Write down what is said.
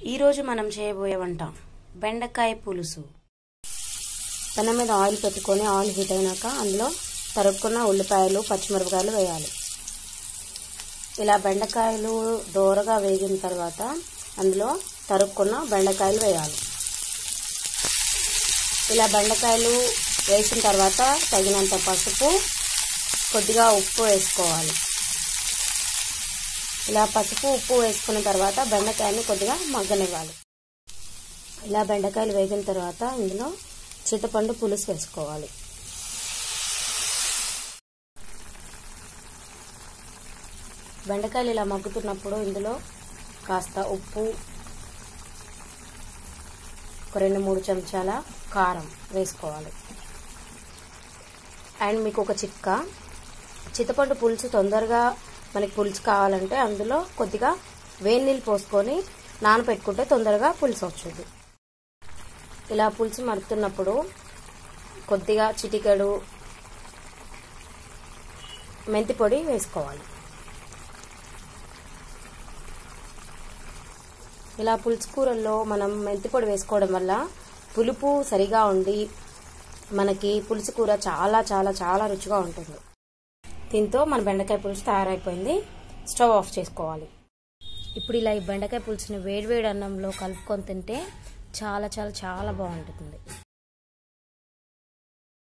ఈరోజు మనం చేయబోయే వంట బెండకాయ పులుసు పెనం మీద ఆయిల్ పెట్టుకొని ఆయిల్ హీట్ అయినాక అందులో తరుక్కున్న ఉల్లిపాయలు పచ్చిమిరపకాయలు వేయాలి ఇలా బెండకాయలు దోరగా వేగిన తర్వాత అందులో తరుక్కున్న బెండకాయలు వేయాలి ఇలా బెండకాయలు వేసిన తర్వాత తగినంత పసుపు కొద్దిగా ఉప్పు వేసుకోవాలి ఇలా పసుపు ఉప్పు వేసుకున్న తర్వాత బెండకాయని కొద్దిగా మగ్గనివ్వాలి ఇలా బెండకాయలు వేగిన తర్వాత ఇందులో చింతపండు పులుసు వేసుకోవాలి బెండకాయలు ఇలా మగ్గుతున్నప్పుడు ఇందులో కాస్త ఉప్పు ఒక రెండు మూడు చెంచాల కారం వేసుకోవాలి అండ్ మీకు ఒక చిక్క చింతపండు పులుసు తొందరగా మనకి పులుసు కావాలంటే అందులో కొద్దిగా వేడి నీళ్ళు పోసుకొని నానబెట్టుకుంటే తొందరగా పులుసు వచ్చుద్ది ఇలా పులుసు మరుతున్నప్పుడు కొద్దిగా చిటికెడు మెంతి పొడి వేసుకోవాలి ఇలా పులుసు కూరల్లో మనం మెంతి పొడి వేసుకోవడం వల్ల పులుపు సరిగా ఉండి మనకి పులుసు కూర చాలా చాలా చాలా రుచిగా ఉంటుంది దీంతో మన బెండకాయ పులుసు తయారైపోయింది స్టవ్ ఆఫ్ చేసుకోవాలి ఇప్పుడు ఇలా ఈ బెండకాయ పులుసుని వేడివేడి అన్నంలో కలుపుకొని తింటే చాలా చాలా చాలా బాగుంటుంది